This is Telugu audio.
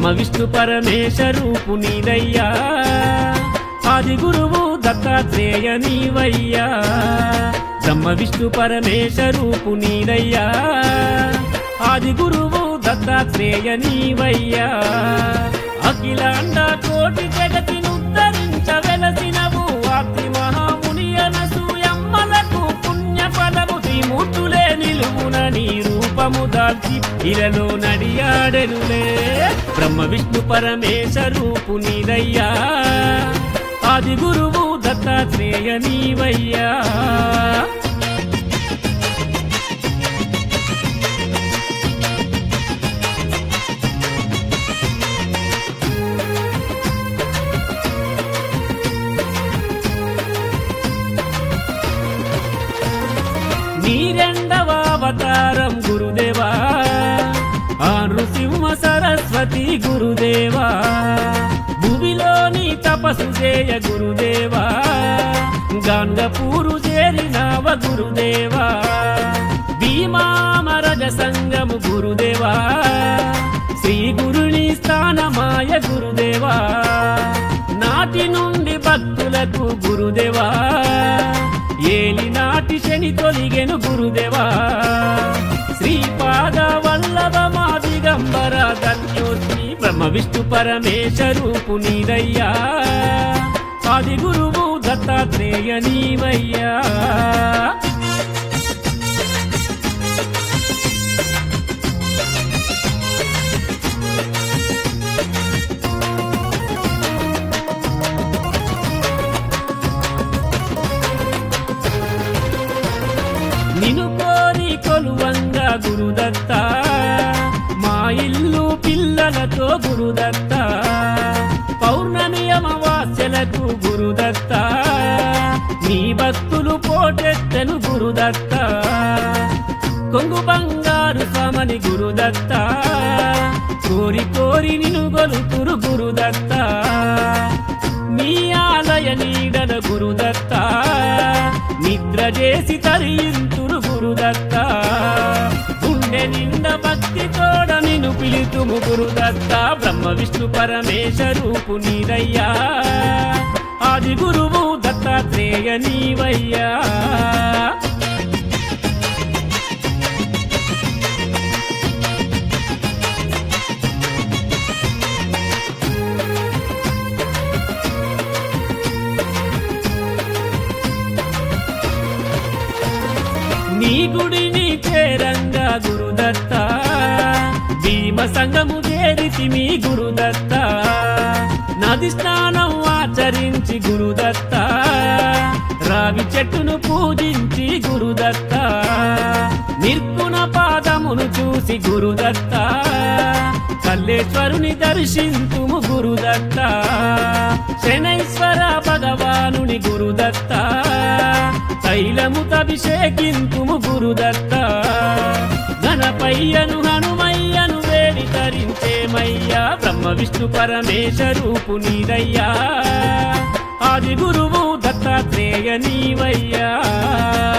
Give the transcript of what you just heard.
బ్రహ్మ విష్ణు పరమేశ రూపు నీదయ్యా ఆది గురువు దత్తాత్రేయ నీవయ్యా బ్రహ్మ విష్ణు పరమేశ రూపు నీదయ్యా ఆది గురువు దత్తాత్రేయ నీవయ్యా అఖిలాండ కోటి జగతిని ఉద్ధరించ వెలసినవు ఆర్తి మహాముని అనసూయమ్మలకు పుణ్య ఫలము త్రిమూర్తులే నిలువున నీ రూపము దాల్చి ఇలలో నడియాడెనులే బ్రహ్మ విష్ణు పరమేశ రూపు నీదయ్యా ఆది గురువు దత్తాత్రేయ నీవయ్యా నీ రెండవ అవతారం గురుదేవా ఆ నృసింహ సరస్వతి గురుదేవా భూమిలోని తపస్సు చేయ గురుదేవా గాంగపూరు చేరినావ గురుదేవా భీమామరజ సంగము గురుదేవా శ్రీ గురుని స్థానమాయ గురుదేవా నాటి నుండి భక్తులకు గురుదేవా ఏలి నాటి శని తొలిగెను గురుదేవా శ్రీపాద వల్లభ మా దిగంబర ధన్యోస్మి బ్రహ్మ విష్ణు పరమేశ రూపు నీదయ్యా ఆది గురువు దత్తాత్రేయ నీవయ్యా నిను కోరి కొలువంగా గురుదత్త మా ఇల్లు పిల్లలతో గురుదత్త పౌర్ణమి అమావాస్యలకు గురుదత్త నీ భక్తులు పోటెత్తెను గురుదత్త కొంగు బంగారు సమని గురుదత్త కోరి కోరి నిను గొలుతురు గురుదత్త నీ ఆలయ నీడన గురుదత్త నిద్ర చేసి తరింతురు గురుదత్త గుండె నిండ భక్తి తోడ నిన్ను పిలుతుము గురుదత్త బ్రహ్మ విష్ణు పరమేశ రూపు నీదయ్యా ఆది గురువు దత్తాత్రేయ నీవయ్యా నీ గుడిని చేరంగా గురుదత్త భీమ సంగము చేరితి మీ గురుదత్త నది స్నానం ఆచరించి గురుదత్త రావి చెట్టును పూజించి గురుదత్త నిర్గుణ పాదమును చూసి గురుదత్త కల్లేశ్వరుని దర్శింతుము గురుదత్త శనైశ్వర భగవానుని గురుదత్త తైలముతభిషేకింతుము గురుదత్త గణపయ్యను హనుమయ్యను వేడి తరించేమయ్యా బ్రహ్మ విష్ణు పరమేశ రూపు నీదయ్యా ఆది గురువు దత్తాత్రేయ నీవయ్యా